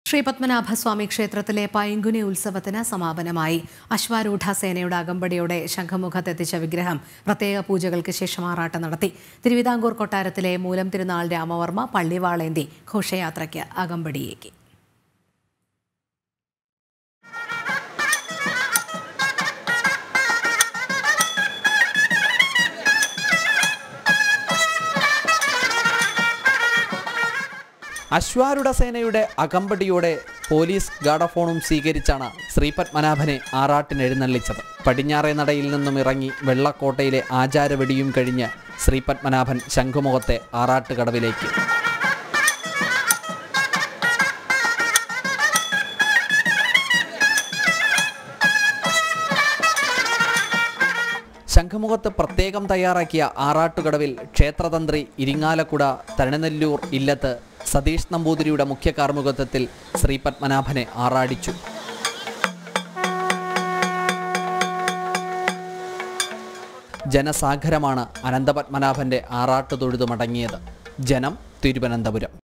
ശ്രീ പത്മനാഭസ്വാമി ക്ഷേത്രത്തിലെ പൈങ്കുനി ഉത്സവത്തിന് സമാപനമായി അശ്വാരൂഢ സേനയുടെ അകമ്പടിയോടെ ശംഖുമുഖത്തെത്തിച്ച വിഗ്രഹം പ്രത്യേക പൂജകൾക്ക് ശേഷം ആറാട്ട് നടത്തി തിരുവിതാംകൂർ കൊട്ടാരത്തിലെ മൂലം തിരുനാൾ രാമവർമ്മ പള്ളിവാളേന്തി ഘോഷയാത്രയ്ക്ക് അകമ്പടിയേക്കി അശ്വാരുട സേനയുടെ അകമ്പടിയോടെ പോലീസ് ഗാഡഫോണും സ്വീകരിച്ചാണ് ശ്രീപത്മനാഭനെ ആറാട്ടിന് എഴുന്നള്ളിച്ചത് പടിഞ്ഞാറേ നടയിൽ നിന്നും ഇറങ്ങി വെള്ളക്കോട്ടയിലെ ആചാരവെടിയും കഴിഞ്ഞ് ശ്രീപത്മനാഭൻ ശംഖുമുഖത്തെ ആറാട്ടുകടവിലേക്ക് ശംഖുമുഖത്ത് പ്രത്യേകം തയ്യാറാക്കിയ ആറാട്ടുകടവിൽ ക്ഷേത്രതന്ത്രി ഇരിങ്ങാലക്കുട തരണനെല്ലൂർ ഇല്ലത്ത് സതീഷ് നമ്പൂതിരിയുടെ മുഖ്യ കാർമ്മികത്വത്തിൽ ശ്രീപത്മനാഭനെ ആറാടിച്ചു ജനസാഗരമാണ് അനന്തപത്മനാഭന്റെ ആറാട്ട് തൊഴുതു മടങ്ങിയത് ജനം തിരുവനന്തപുരം